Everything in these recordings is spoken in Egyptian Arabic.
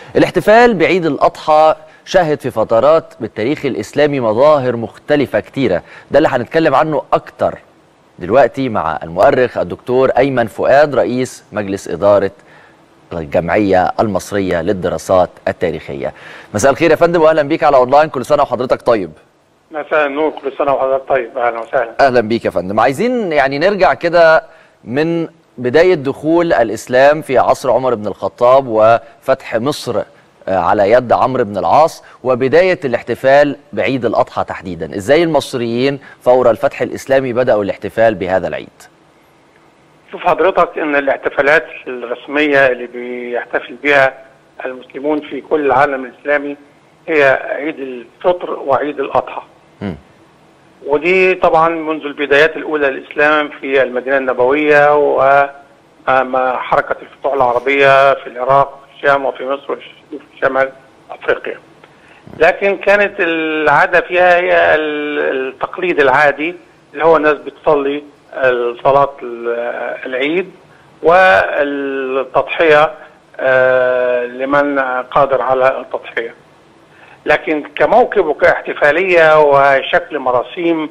الاحتفال بعيد الأضحى شهد في فترات بالتاريخ الإسلامي مظاهر مختلفة كتيرة ده اللي هنتكلم عنه أكتر دلوقتي مع المؤرخ الدكتور أيمن فؤاد رئيس مجلس إدارة الجمعية المصرية للدراسات التاريخية مساء الخير يا فندم وأهلا بيك على أونلاين كل سنة وحضرتك طيب مساء النور كل سنه وحضرتك طيب اهلا وسهلا اهلا بيك يا فندم عايزين يعني نرجع كده من بدايه دخول الاسلام في عصر عمر بن الخطاب وفتح مصر على يد عمرو بن العاص وبدايه الاحتفال بعيد الاضحى تحديدا ازاي المصريين فور الفتح الاسلامي بداوا الاحتفال بهذا العيد شوف حضرتك ان الاحتفالات الرسميه اللي بيحتفل بها المسلمون في كل العالم الاسلامي هي عيد الفطر وعيد الاضحى م. ودي طبعا منذ البدايات الاولى للاسلام في المدينه النبويه ومع حركه الفتوح العربيه في العراق وفي الشام وفي مصر وفي شمال افريقيا. لكن كانت العاده فيها هي التقليد العادي اللي هو الناس بتصلي صلاه العيد والتضحيه لمن قادر على التضحيه. لكن كموكب وكاحتفاليه وشكل مراسيم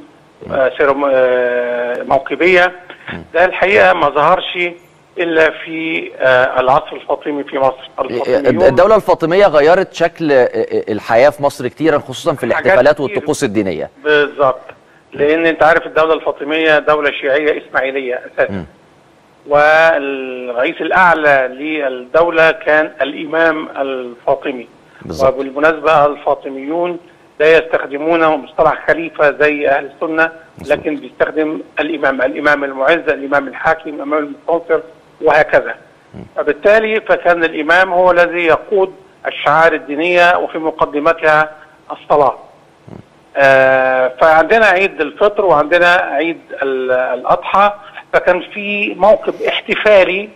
موكبيه ده الحقيقه ما ظهرش الا في العصر الفاطمي في مصر الدوله الفاطميه غيرت شكل الحياه في مصر كتيرا خصوصا في الاحتفالات والطقوس الدينيه بالظبط لان انت عارف الدوله الفاطميه دوله شيعيه اسماعيليه اساسا والرئيس الاعلى للدوله كان الامام الفاطمي بالزبط. وبالمناسبة الفاطميون لا يستخدمون مصطلح خليفة زي أهل السنة بالزبط. لكن بيستخدم الإمام الإمام المعز الإمام الحاكم الإمام المستنصر وهكذا فبالتالي فكان الإمام هو الذي يقود الشعائر الدينية وفي مقدمتها الصلاة آه فعندنا عيد الفطر وعندنا عيد الأضحى فكان في موقف احتفالي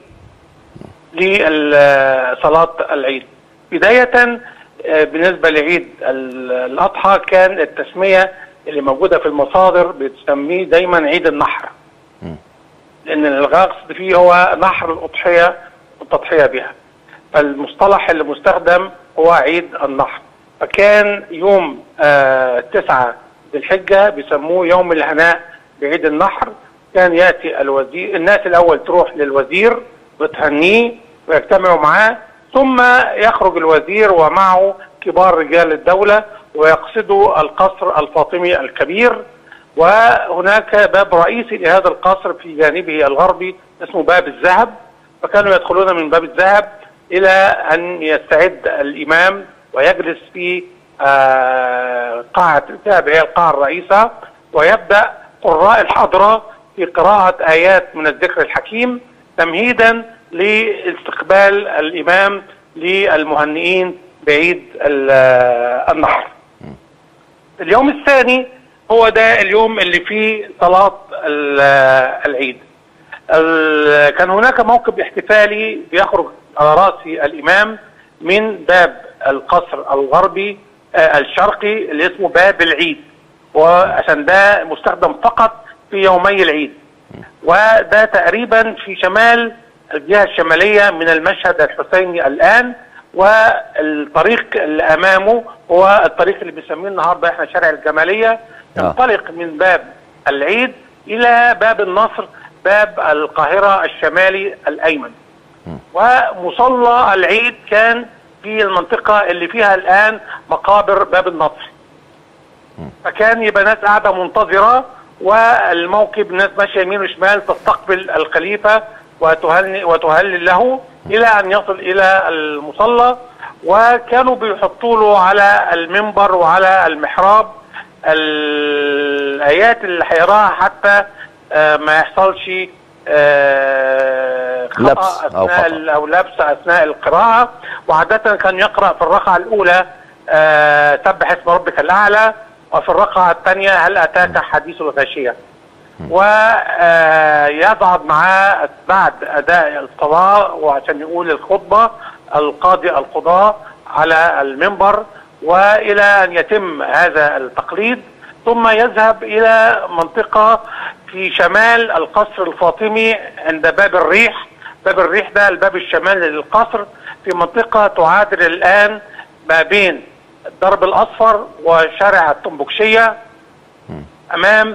لصلاة العيد بداية بالنسبة لعيد الأضحى كان التسمية اللي موجودة في المصادر بتسميه دايما عيد النحر لأن القصد فيه هو نحر الأضحية والتضحية بها فالمصطلح اللي مستخدم هو عيد النحر فكان يوم آه تسعة ذي الحجة بيسموه يوم الهناء بعيد النحر كان يأتي الوزير الناس الأول تروح للوزير وتهنيه ويجتمعوا معاه ثم يخرج الوزير ومعه كبار رجال الدولة ويقصدوا القصر الفاطمي الكبير وهناك باب رئيسي لهذا القصر في جانبه الغربي اسمه باب الذهب فكانوا يدخلون من باب الذهب إلى أن يستعد الإمام ويجلس في قاعة الذهب هي القاعة الرئيسة ويبدأ قراء الحضرة في قراءة آيات من الذكر الحكيم تمهيدا لاستقبال الامام للمهنئين بعيد النحر. اليوم الثاني هو ده اليوم اللي فيه صلاه العيد. كان هناك موكب احتفالي بيخرج على راس الامام من باب القصر الغربي الشرقي اللي اسمه باب العيد وعشان ده مستخدم فقط في يومي العيد وده تقريبا في شمال الجهة الشمالية من المشهد الحسيني الآن والطريق اللي أمامه هو الطريق اللي بنسميه النهارده احنا شارع الجمالية ينطلق من باب العيد إلى باب النصر باب القاهرة الشمالي الأيمن ومصلى العيد كان في المنطقة اللي فيها الآن مقابر باب النصر فكان يبقى ناس قاعدة منتظرة والموكب ناس ماشية يمين وشمال تستقبل الخليفة وتهلل, وتهلل له الى ان يصل الى المصلى وكانوا بيحطوا له على المنبر وعلى المحراب الايات اللي هيقراها حتى ما يحصلش خطا اثناء او لبس اثناء القراءه وعاده كان يقرا في الركعه الاولى سبح اسم ربك الاعلى وفي الركعه الثانيه هل اتاك حديث الغاشيه ويصعد معاه بعد اداء الصلاه وعشان يقول الخطبه القاضي القضاء على المنبر والى ان يتم هذا التقليد ثم يذهب الى منطقه في شمال القصر الفاطمي عند باب الريح باب الريح ده الباب الشمالي للقصر في منطقه تعادل الان ما بين الدرب الاصفر وشارع الطنبوكشيه امام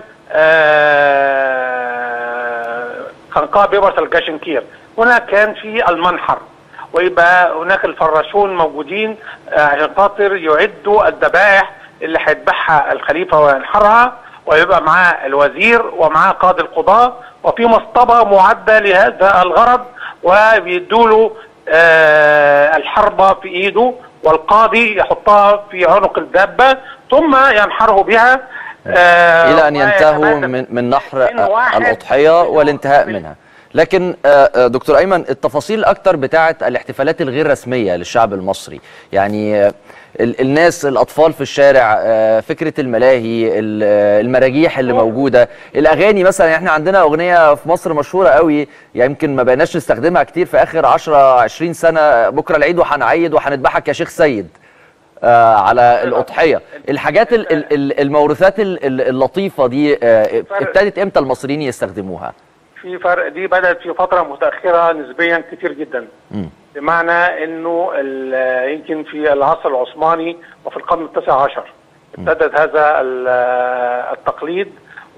آه، قنقاع بيبرس الجاشنكير هنا كان في المنحر ويبقى هناك الفراشون موجودين آه، عشان خاطر يعدوا الذبائح اللي هيذبحها الخليفه وينحرها ويبقى معاه الوزير ومعاه قاضي القضاه وفي مصطبه معده لهذا الغرض وبيدوا له آه، الحربه في ايده والقاضي يحطها في عنق الدابه ثم ينحره بها آه، الى ان ينتهوا ويتمادى من من نحر من واحد الاضحيه من- والانتهاء من- منها لكن آه، آه، دكتور ايمن التفاصيل اكتر بتاعه الاحتفالات الغير رسميه للشعب المصري يعني آه، ال- الناس الاطفال في الشارع آه، فكره الملاهي ال- آه، المراجيح اللي موجوده الاغاني مثلا احنا عندنا اغنيه في مصر مشهوره قوي يعني يمكن ما بقيناش نستخدمها كتير في اخر 10 20 سنه بكره العيد وهنعيد وهنذبحك يا شيخ سيد آه على الأضحية الحاجات ال- ال- ال- الموروثات ال- ال- اللطيفة دي آه ابتدت امتى المصريين يستخدموها في فرق دي بدأت في فترة متأخرة نسبيا كتير جدا مم. بمعنى انه ال- يمكن في العصر العثماني وفي القرن التاسع عشر ابتدت هذا ال- التقليد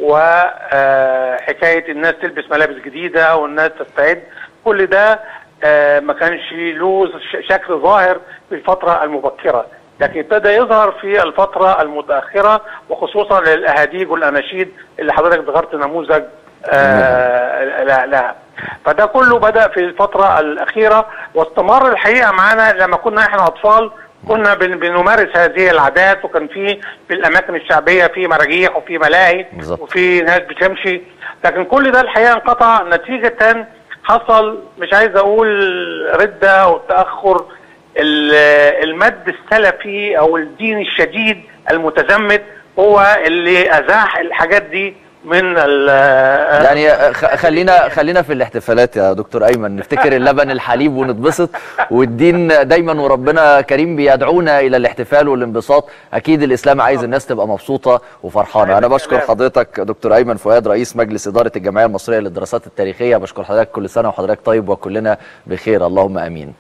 وحكاية الناس تلبس ملابس جديدة والناس تستعد كل ده آه، ما كانش له ش- شكل ظاهر في الفترة المبكرة لكن ابتدى يظهر في الفترة المتأخرة وخصوصا للأهاديج والأناشيد اللي حضرتك ذكرت نموذج آه، لا لا فده كله بدأ في الفترة الأخيرة واستمر الحقيقة معانا لما كنا احنا أطفال كنا بن- بنمارس هذه العادات وكان في في الأماكن الشعبية في مراجيح وفي ملاهي بالظبط. وفي ناس بتمشي لكن كل ده الحقيقة انقطع نتيجة حصل مش عايز أقول ردة أو تأخر ال- المد السلفي أو الدين الشديد المتزمت هو اللي أزاح الحاجات دي من ال يعني آه، خ- خلينا خلينا في الاحتفالات يا دكتور ايمن نفتكر اللبن الحليب ونتبسط والدين دايما وربنا كريم بيدعونا الى الاحتفال والانبساط اكيد الاسلام عايز الناس تبقى مبسوطه وفرحانه انا بشكر الكلام. حضرتك دكتور ايمن فؤاد رئيس مجلس اداره الجمعيه المصريه للدراسات التاريخيه بشكر حضرتك كل سنه وحضرتك طيب وكلنا بخير اللهم امين